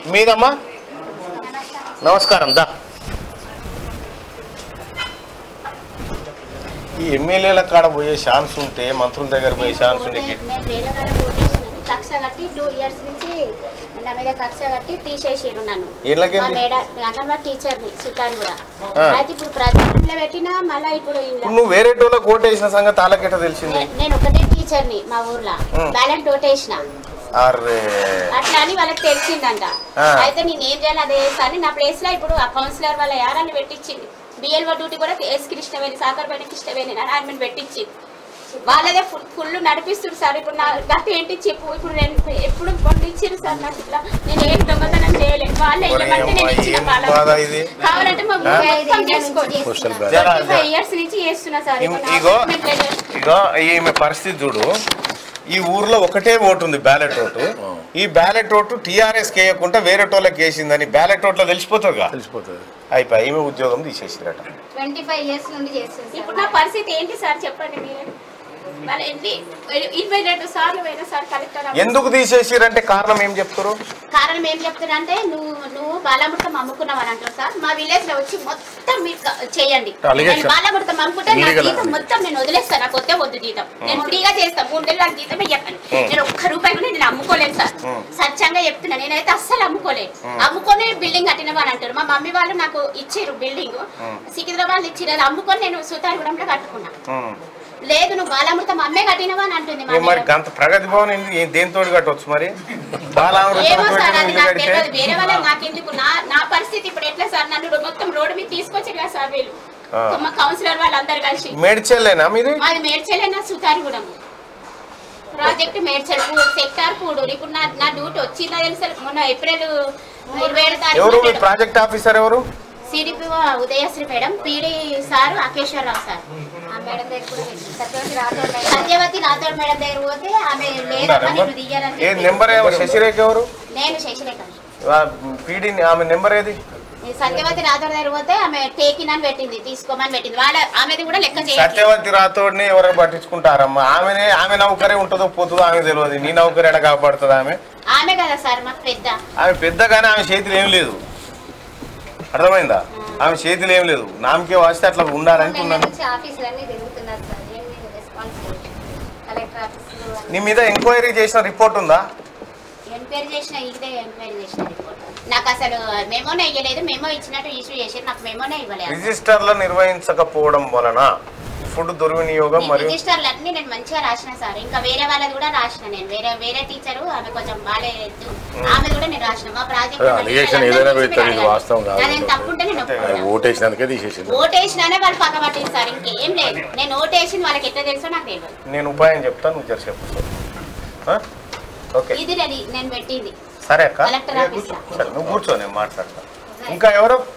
మీదమ్మా నమస్కారం దా ఈ ఎమ్మెల్యేల కాడ పోయే ఛాన్స్ ఉంటే మంత్రుల దగ్గర పోయే ఛాన్స్ ఉంటే నేను వేరే వాళ్ళ కొట్టేసినాను. కక్ష కట్టి టూ ఇయర్స్ నుంచి నా మీద కక్ష కట్టి తీసేసారు నన్ను ఎట్లకి మా మేడ అంగన్వాడీ టీచర్ని సుల్తాన్ కూడా ఆ. అయితే ఇప్పుడు ప్రజల్లో పెట్టినా మళ్ళీ ఇప్పుడు ఇలా ఇప్పుడు నువ్వు వేరే టోళ్ళకి ఓటేసిన సంగతి వాళ్ళకెట్ట తెలిసింది నే- నేను ఒకటే టీచర్ని మా ఊర్లో ఉం. బ్యాలెంట్ ఓటేసిన అరే అట్లా అని వాళ్ళకి తెలిసిందంట ఆ. అయితే నేను ఏం చేయాలి అదే కానీ నా ప్లేస్ లో ఇప్పుడు ఆ కౌన్సిలర్ వాళ్ళ యారాన్ని పెట్టించింది బిఎల్ఓ డ్యూటీ కూడా ఎస్ కృష్ణవేణి సాగర్ కృష్ణవేణి అని ఆమెను పెట్టించింది వాళ్ళదే ఫుల్ ఫుల్ నడిపిస్తుంది సార్ ఇప్పుడు నా గత ఏంటి చెప్పు ఇప్పుడు నేను ఎప్పుడు పండించారు సార్ నాకు ఇట్లా నేను ఏం దొంగతనం చేయలేదు వాళ్ళే ఒరే ఇవ్వమంటే నేను అమ్మా, ఇచ్చిన ఏం వాళ్ళకి. బాధ ఇది? కావాలంటే మా ఆ? మొత్తం చేసుకోండి జరా, జరా. ఇయర్స్ నుంచి చేస్తున్నా సార్ ఇం- ఇప్పుడు నా ఇగో apartment లో చేస్తున్నా. ఇగో ఈమె పరిస్థితి చూడు ఈ ఊర్లో ఒకటే ఓటు ఉంది బ్యాలెట్ ఓటు ఈ బ్యాలెట్ ఓటు టీఆర్ఎస్ వేయకుండా వేరే టోళ్ళకి వేసిందని బ్యాలెట్ ఓట్లో తెలిసిపోతుందిగా తెలిసిపోతుంది అయిపోయి ఈమె ఉద్యోగం తీసేసిరట ట్వంటీ ఫైవ్ ఇయర్స్ నుండి చేస్తుంది ఇప్పుడు నా పరిస్థితి ఏంటి సార్ చెప్పండి మీరే మరి ఎన్ని ఇరవై రెండు సార్లు పోయినా సార్ కలెక్టర్ ఆఫీస్. ఎందుకు తీసేసిరంటే కారణం ఏం చెప్తారు కారణం ఏం చెప్తున్నా అంటే నువ్వు నువ్వు బాలామృతం అమ్ముకున్నావు అని అంటావు సార్ మా విలేజ్ లో వచ్చి మొత్తం మీరు క- చేయండి Allegation. నేను బాలామృతం అమ్ముకుంటే నా Illegal. జీతం మొత్తం నేను వదిలేస్తాను నాకు వద్దే వద్దు జీతం నేను ఫ్రీగా చేస్తాను మూడు నెలలు నాకు జీతం చెప్పండి నేను ఒక్క రూపాయి కూడా నేను అమ్ముకోలేను సార్ సత్యంగా చెప్తున్నా నేనైతే అస్సలు అమ్ముకోలేదు అమ్ముకొని బిల్డింగ్ కట్టినవా అని అంటారు మా మమ్మీ వాళ్ళు నాకు ఇచ్చారు బిల్డింగ్ సికింద్రాబాద్ ఇచ్చారు అది అమ్ముకొని నేను సుతారిగూడెంలో కట్టుకున్నా ఉం. లేదు నువ్వు బాలామృతం అమ్మే కట్టినవా అని అంటుంది మా ఏ మరి మేడం. అంత ప్రగతి భవన్ ఏంది? ఏ- దేనితో కట్టవచ్చు మరి బాలామృతం ఏమో తోటి సార్ అది ఇల్లు నాకు కడితే తెలియదు వేరే వాళ్ళకి నాకెందుకు నా నా పరిస్థితి ఇప్పుడు ఎట్లా సార్ నన్ను రో- మొత్తం రోడ్డు మీద తీసుకొచ్చారు కదా సార్ వీళ్ళు ఆ. మా కౌన్సిలర్ వాళ్ళందరూ కలిసి మేడ్చెల్లేనా మీది మాది మేడ్చలేనా సుతారిగూడెం ప్రాజెక్ట్ మేడ్చల్ సెక్టార్ కూడూరు ఇప్పుడు నా నా డ్యూటీ వచ్చిందా తెలుసా మొన్న ఏప్రిల్ ఇరవై ఏడు ఎవరు మీ తారీఖు ప్రాజెక్ట్ ఆఫీసర్ ఎవరు CDP Udayasri madam PD sir Akeshwararao sir ఆ మేడం దగ్గర కూడా వెళ్ళింది. సత్యవతి రాథోడ్ మేడం సత్యవతి రాథోడ్ మేడం దగ్గర పోతే ఆమె ఉందా లేదమ్మా నెంబర్ నేను దియ్యాలని ఏ చెప్పి. నెంబర్ ఎవరు శశిరేఖ ఎవరు నేను శశిరేఖ పీడీ ఆమె నెంబర్ ఏది ఈ సత్యవతి రాథోడ్ దగ్గర పోతే ఆమె టేకిన్ అని పెట్టింది తీసుకోమని పెట్టింది వాళ్ళ ఆమెది కూడా లెక్క చేయట్లేదు సత్యవతి రాథోడ్ని ఎవరు పట్టించుకుంటారమ్మా ఆమెనే ఆమె నౌకరే ఉంటుందో పోతుందో ఆమె తెలియదు నీ నౌకరు ఎడ కాపాడుతుంది ఆమె ఆమె కదా సార్ మాకు పెద్ద ఆమె పెద్దగానే ఆమె చేతులు ఏం లేదు అర్థమైందా ఆమె చేతులు ఏం లేదు నామకే వాస్తే అట్లా ఉండాలంటే నిన్న ఉన్నాను నుంచి ఆఫీసులన్నీ తిరుగుతున్నారు సార్ ఏం లేదు రెస్పాన్స్ లేదు. కలెక్టర్ ఆఫీసులు నీ మీద ఎంక్వైరీ చేసిన రిపోర్ట్ ఉందా ఎంక్వైరీ చేసిన ఇదే ఎంక్వైరీ చేసిన రిపోర్ట్ నాకు అసలు మెమోనే ఇవ్వలేదు మెమో ఇచ్చినట్టు ఇష్యూ చేసి నాకు మెమోనే ఇవ్వలేదు రిజిస్టర్లు నిర్వహించకపోవడం వలన ఫుడ్ దుర్వినియోగం మరియు రిజిస్టర్లు అన్ని నేను మంచిగా రాసిన సార్ ఇంకా వేరే వాళ్ళది కూడా రాసిన నేను వేరే వేరే టీచరు ఆమె కొంచెం బాగాలేదు ఆమె కూడా నేను రాసిన మా అదే, allegation ఏదైనా పెడతారు, ఇది వాస్తవం కాదు. నేను తప్పుంటే నేను అది ఒప్పుకున్నా. ఓటేసినందుకే తీసేసింది ఓటేసినానే వాళ్ళు పక్క పట్టింది సార్ ఇంకేం లేదు నేను ఓటేసిన వాళ్ళకి ఎట్లా తెలుసో నాకు తెలియదు నేను ఉపాయం చెప్తాను నువ్వు జర చెప్పు ఆ? ఓకే ఇది నేను నేను పెట్టింది సరే అక్క కలెక్టర్ ఆఫీస్ లో సరే నువ్వు కూర్చో నేను మాట్లాడతా ఇంకా ఎవరు